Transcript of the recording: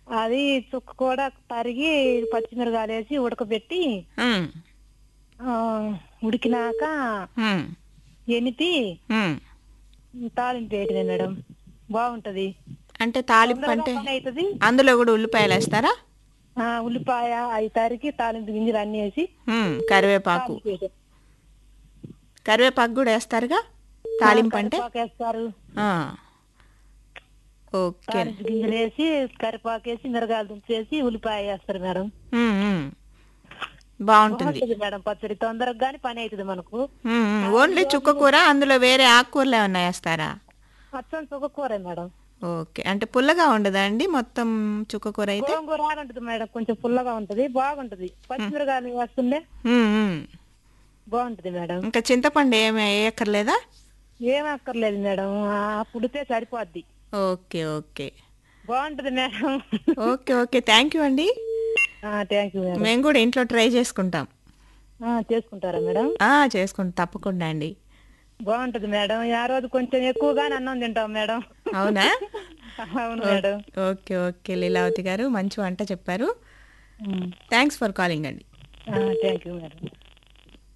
అది చుక్క కూడా తరిగి పచ్చిమిరకాయలు వేసి ఉడకబెట్టి ఉమ్, ఆ, ఉడికినాక ఉమ్, ఎనిపి ఉమ్. తాలింపు వేయటమే మేడం బాగుంటది అంటే తాలింపు తొందరగా అంటే పని అవుతుంది అందులో కూడా ఉల్లిపాయలు వేస్తారా ఆ, ఉల్లిపాయ అవి తరిగి తాలింపు గింజలు అన్ని వేసి ఉమ్, కరివేపాకు తాలింపు వేయటం. కరివేపాకు కూడా వేస్తారుగా తాలింపు అంటే కరివేపాకు వేస్తారు ఆ. ఓకే తాలింపు గింజలు వేసి కరివేపాకు వేసి మిరగాయలు దుంపేసి ఉల్లిపాయ వేస్తారు మేడం ఉమ్, ఉమ్. బాగుంటుంది బాగుంటది మేడం పచ్చడి తొందరగా గాని పని అవుతుంది మనకు ఉమ్, ఉమ్. ఓన్లీ చుక్క కూర అందులో వేరే ఆకుకూరలు ఏమన్నా వేస్తారా అచ్చం చుక్కకూర మేడం ఓకే అంటే పుల్లగా ఉండదా అండి మొత్తం చుక్క కూర అయితే గోంగూర ఉంటుంది మేడం కొంచెం పుల్లగా ఉంటది బాగుంటది పచ్చిమిరకాయలు వేస్తుండే ఉమ్, ఉమ్. బాగుంటది మేడం ఇంకా చింతపండు ఏమి వేయక్కర్లేదా ఏం అక్కర్లేదు మేడం ఆ పుడితే సరిపోద్ది ఓకే ఓకే బాగుంటది madam okay okay thank you అండి థ్యాంక్ యూ మేడం మేము కూడా ఇంట్లో ట్రై చేసుకుంటాం ఆ, చేసుకుంటారా మేడం ఆ, చేసుకుంటాం తప్పకుండా అండి బాగుంటది మేడం ఆ రోజు కొంచెం ఎక్కువగానే అన్నం తింటాం మేడం అవునా అవును మేడం ఓకే ఓకే లీలావతి గారు మంచి వంట చెప్పారు థ్యాంక్స్ ఫర్ కాలింగ్ అండి థ్యాంక్ యూ మేడం